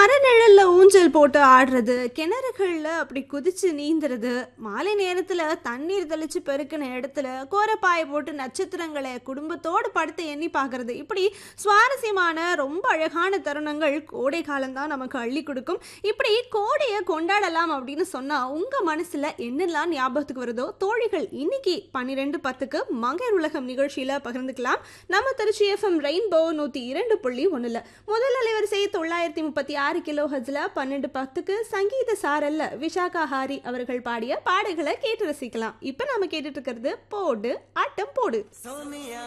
மரநிழல்ல ஊஞ்சல் போட்டு ஆடுறது கிணறுகள்ல அப்படி குதிச்சு நீந்துறது மாலை நேரத்துல தண்ணீர் தெளிச்சு பெருக்கின இடத்துல கோரப்பாய போட்டு நட்சத்திரங்களை குடும்பத்தோடு படுத்து எண்ணி பார்க்கறது இப்படி சுவாரஸ்யமான ரொம்ப அழகான தருணங்கள் கோடை காலம்தான் நமக்கு அள்ளி கொடுக்கும் இப்படி கோடையை கொண்டாடலாம் அப்படின்னு சொன்னா உங்க மனசுல என்னெல்லாம் ஞாபகத்துக்கு வருதோ தோழிகள் இன்னைக்கு பன்னிரெண்டு பத்துக்கு மங்கையர் உலகம் நிகழ்ச்சியில பகிர்ந்துக்கலாம் நம்ம திருச்சி எஃப்எம் ரெயின்போ நூத்தி இரண்டு புள்ளி ஒண்ணுல முதல் அலைவரிசை தொள்ளாயிரத்தி முப்பத்தி ஆறு கிலோ ஹஜ்ல பன்னெண்டு பத்துக்கு சங்கீத சாரல்ல விஷாகா ஹாரி அவர்கள் பாடிய பாடல்களை கேட்டு ரசிக்கலாம் இப்ப நாம கேட்டுட்டு இருக்கிறது போடு ஆட்டம் போடு